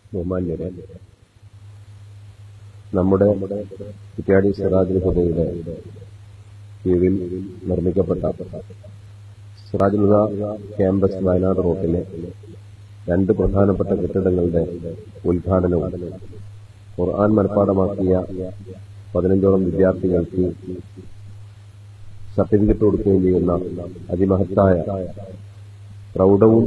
ബഹുമാന്യരെ നമ്മുടെ കുറ്റ്യാടി സിറാജുൽ ഹുദയുടെ കീഴിൽ നിർമ്മിക്കപ്പെട്ട സിറാജുൽ ഹുദ ക്യാമ്പസ് വയനാട് റോട്ടിലെ രണ്ട് പ്രധാനപ്പെട്ട കെട്ടിടങ്ങളുടെ ഉദ്ഘാടനവും ഖുർആൻ മനഃപ്പാടമാക്കിയ പതിനഞ്ചോളം വിദ്യാർത്ഥികൾക്ക് സർട്ടിഫിക്കറ്റ് കൊടുക്കുകയും ചെയ്യുന്ന അതിമഹത്തായ പ്രൗഢവും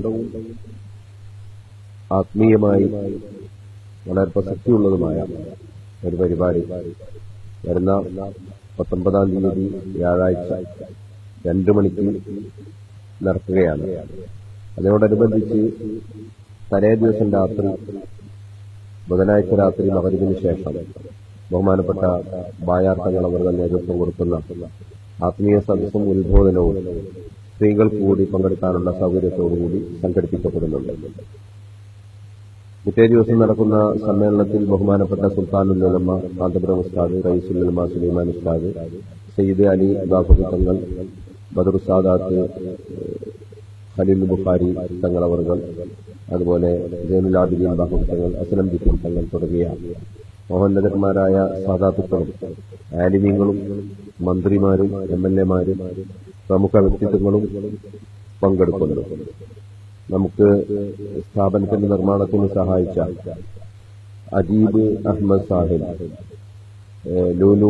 ആത്മീയമായി വളരെ പ്രസക്തിയുള്ളതുമായ ഒരു പരിപാടി വരുന്ന പത്തൊമ്പതാം തീയതി വ്യാഴാഴ്ച രണ്ടു മണിക്ക് നടക്കുകയാണ് അതിനോടനുബന്ധിച്ച് തലേ ദിവസം രാത്രി ബുധനാഴ്ച രാത്രി മകരവിന് ശേഷം ബഹുമാനപ്പെട്ട ബായാർത്ഥങ്ങൾ അവർ നേതൃത്വം കൊടുക്കുന്ന ആത്മീയ സദസ്സും ഉത്ബോധനവും സ്ത്രീകൾക്ക് കൂടി പങ്കെടുക്കാനുള്ള സൗകര്യത്തോടുകൂടി സംഘടിപ്പിക്കപ്പെടുന്നുണ്ട് പിറ്റേ ദിവസം നടക്കുന്ന സമ്മേളനത്തിൽ ബഹുമാനപ്പെട്ട സുൽത്താനുല്ലമ കാന്തപുരം ഉസ്താദ് റയീസുല്ലമ സുലൈമാൻ ഉസ്താദ് സയ്യിദ് അലി ബാഫുഖ് തങ്ങൾ ബദർ സാദാത്ത് ഖലീൽ ബുഖാരി തങ്ങളവറുകൾ അതുപോലെ ജൈനുൽ ആബിദീൻ ബാഫുഖ് തങ്ങൾ അസ്ലം ജിഫിൻ തങ്ങൾ തുടങ്ങിയ മഹോന്നതന്മാരായ സാദാത്തുക്കളും ആലിമീങ്ങളും മന്ത്രിമാരും എം എൽ എമാരും പ്രമുഖ വ്യക്തിത്വങ്ങളും പങ്കെടുക്കുന്നു നമുക്ക് സ്ഥാപനത്തിന്റെ നിർമ്മാണത്തിന് സഹായിച്ച Ajeeb Ahmed Sahib Lulu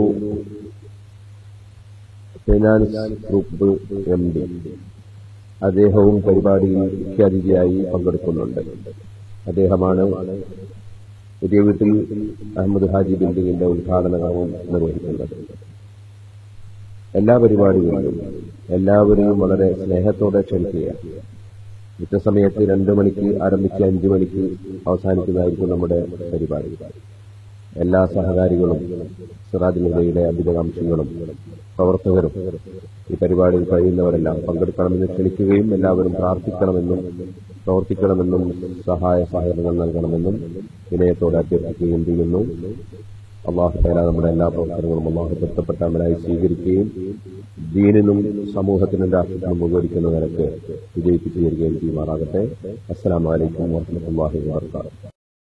finance group M D അദ്ദേഹവും പരിപാടിയിൽ മുഖ്യാതിഥിയായി പങ്കെടുക്കുന്നുണ്ട് അദ്ദേഹമാണ് പുതിയ വീട്ടിൽ അഹമ്മദ് ഹാജി ബിൽഡിംഗിന്റെ ഉദ്ഘാടനവും നിർവഹിക്കുന്നത് എല്ലാ പരിപാടികളിലും എല്ലാവരെയും വളരെ സ്നേഹത്തോടെ ക്ഷണിക്കുക കൃത്യസമയത്ത് രണ്ടു മണിക്ക് ആരംഭിച്ച് അഞ്ചു മണിക്ക് അവസാനിക്കുന്നതായിരിക്കും നമ്മുടെ പരിപാടി എല്ലാ സഹകാരികളും സിറാജ് മുഹയുടെ അഭിജകാംക്ഷികളും പ്രവർത്തകരും ഈ പരിപാടിയിൽ കഴിയുന്നവരെല്ലാം പങ്കെടുക്കണമെന്ന് ക്ഷണിക്കുകയും എല്ലാവരും പ്രാർത്ഥിക്കണമെന്നും പ്രവർത്തിക്കണമെന്നും സഹായ സഹകരണങ്ങൾ നൽകണമെന്നും വിനയത്തോടെ അഭ്യർത്ഥിക്കുകയും ചെയ്യുന്നു അള്ളാഹു തേല നമ്മുടെ എല്ലാ പ്രവർത്തനങ്ങളും അള്ളാഹു തൃപ്തപ്പെട്ട അമലായി സ്വീകരിക്കുകയും ദീനിനും സമൂഹത്തിനും രാഷ്ട്രത്തിനും ഉപകരിക്കുന്ന നിലക്ക് വിജയിപ്പിച്ചു തരികയും ചെയ്യുമാറാകട്ടെ അസ്സലാമലൈക്കും വാഹമത്തല്ലാഹി വാർത്താറ്